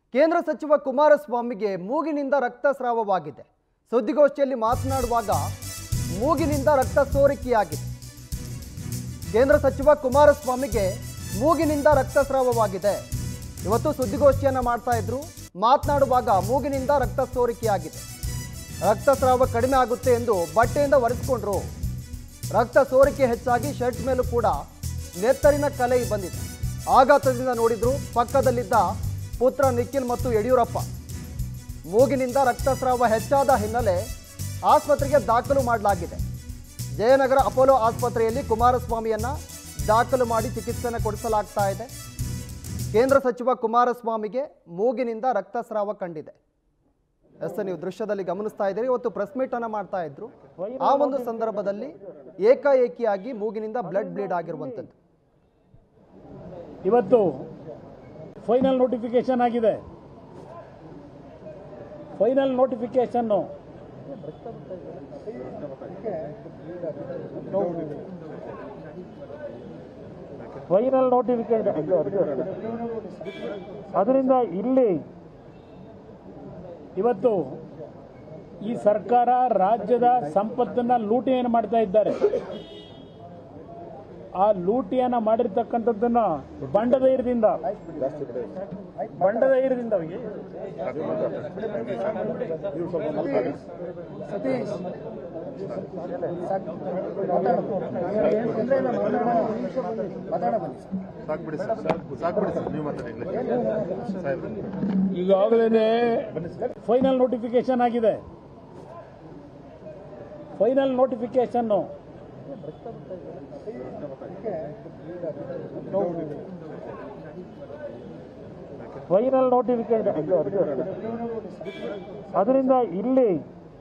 ಕೇಂದ್ರ ಸಚಿವ ಕುಮಾರಸ್ವಾಮಿಗೆ ಮೂಗಿನಿಂದ ರಕ್ತಸ್ರಾವವಾಗಿದೆ ಸುದ್ದಿಗೋಷ್ಠಿಯಲ್ಲಿ ಮಾತನಾಡುವಾಗ ಮೂಗಿನಿಂದ ರಕ್ತ ಸೋರಿಕೆಯಾಗಿದೆ ಕೇಂದ್ರ ಸಚಿವ ಕುಮಾರಸ್ವಾಮಿಗೆ ಮೂಗಿನಿಂದ ರಕ್ತಸ್ರಾವವಾಗಿದೆ ಇವತ್ತು ಸುದ್ದಿಗೋಷ್ಠಿಯನ್ನ ಮಾಡ್ತಾ ಇದ್ರು ಮಾತನಾಡುವಾಗ ಮೂಗಿನಿಂದ ರಕ್ತ ಸೋರಿಕೆಯಾಗಿದೆ ರಕ್ತಸ್ರಾವ ಕಡಿಮೆ ಆಗುತ್ತೆ ಎಂದು ಬಟ್ಟೆಯಿಂದ ಒರೆಸ್ಕೊಂಡ್ರು ರಕ್ತ ಸೋರಿಕೆ ಹೆಚ್ಚಾಗಿ ಶರ್ಟ್ ಮೇಲೂ ಕೂಡ ನೆತ್ತರಿನ ಕಲೆ ಬಂದಿದೆ ಆಘಾತದಿಂದ ನೋಡಿದ್ರು ಪಕ್ಕದಲ್ಲಿದ್ದ ಪುತ್ರ ನಿಖಿಲ್ ಮತ್ತು ಯಡಿಯೂರಪ್ಪ ಮೂಗಿನಿಂದ ರಕ್ತಸ್ರಾವ ಹೆಚ್ಚಾದ ಹಿನ್ನೆಲೆ ಆಸ್ಪತ್ರೆಗೆ ದಾಖಲು ಮಾಡಲಾಗಿದೆ ಜಯನಗರ ಅಪೋಲೋ ಆಸ್ಪತ್ರೆಯಲ್ಲಿ ಕುಮಾರಸ್ವಾಮಿಯನ್ನ ದಾಖಲು ಮಾಡಿ ಚಿಕಿತ್ಸೆಯನ್ನು ಕೊಡಿಸಲಾಗ್ತಾ ಇದೆ ಕೇಂದ್ರ ಸಚಿವ ಕುಮಾರಸ್ವಾಮಿಗೆ ಮೂಗಿನಿಂದ ರಕ್ತಸ್ರಾವ ಕಂಡಿದೆ ಎಸ್ ನೀವು ದೃಶ್ಯದಲ್ಲಿ ಗಮನಿಸ್ತಾ ಇದ್ದೀರಿ ಇವತ್ತು ಪ್ರೆಸ್ ಮೀಟ್ ಅನ್ನ ಮಾಡ್ತಾ ಇದ್ರು ಆ ಒಂದು ಸಂದರ್ಭದಲ್ಲಿ ಏಕಾಏಕಿಯಾಗಿ ಮೂಗಿನಿಂದ ಬ್ಲಡ್ ಬ್ಲೀಡ್ ಆಗಿರುವಂಥದ್ದು ಇವತ್ತು ಫೈನಲ್ ನೋಟಿಫಿಕೇಶನ್ ಆಗಿದೆ ಫೈನಲ್ ನೋಟಿಫಿಕೇಶನ್ನು ಫೈನಲ್ ನೋಟಿಫಿಕೇಶನ್ ಅದರಿಂದ ಇಲ್ಲಿ ಇವತ್ತು ಈ ಸರ್ಕಾರ ರಾಜ್ಯದ ಸಂಪತ್ತನ್ನ ಲೂಟಿಯನ್ನು ಮಾಡ್ತಾ ಇದ್ದಾರೆ ಆ ಲೂಟಿಯನ್ನ ಮಾಡಿರ್ತಕ್ಕಂಥದ್ದನ್ನ ಬಂಡಧೈರ್ಯದಿಂದ ಬಂಡಧೈರ್ಯದಿಂದ ಅವ್ರಿಗೆ ಸಾಕ್ಬಿಡಿ ಸರ್ ಸಾಕ್ಬಿಡಿ ಸರ್ ನೀವು ಮಾತಾಡಿ ಸಾಹೇಬ್ರೆ ಈಗಾಗಲೇ ಫೈನಲ್ ನೋಟಿಫಿಕೇಶನ್ ಆಗಿದೆ ಫೈನಲ್ ನೋಟಿಫಿಕೇಶನ್ನು ಫೈನಲ್ ನೋಟಿಫಿಕೇಶನ್ ಅದರಿಂದ ಇಲ್ಲಿ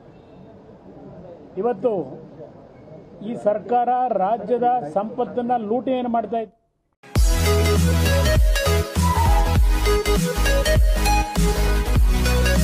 ಇವತ್ತು ಈ ಸರ್ಕಾರ ರಾಜ್ಯದ ಸಂಪತ್ತನ್ನ ಲೂಟಿಯನ್ನು ಮಾಡ್ತಾ ಇತ್ತು Thank you.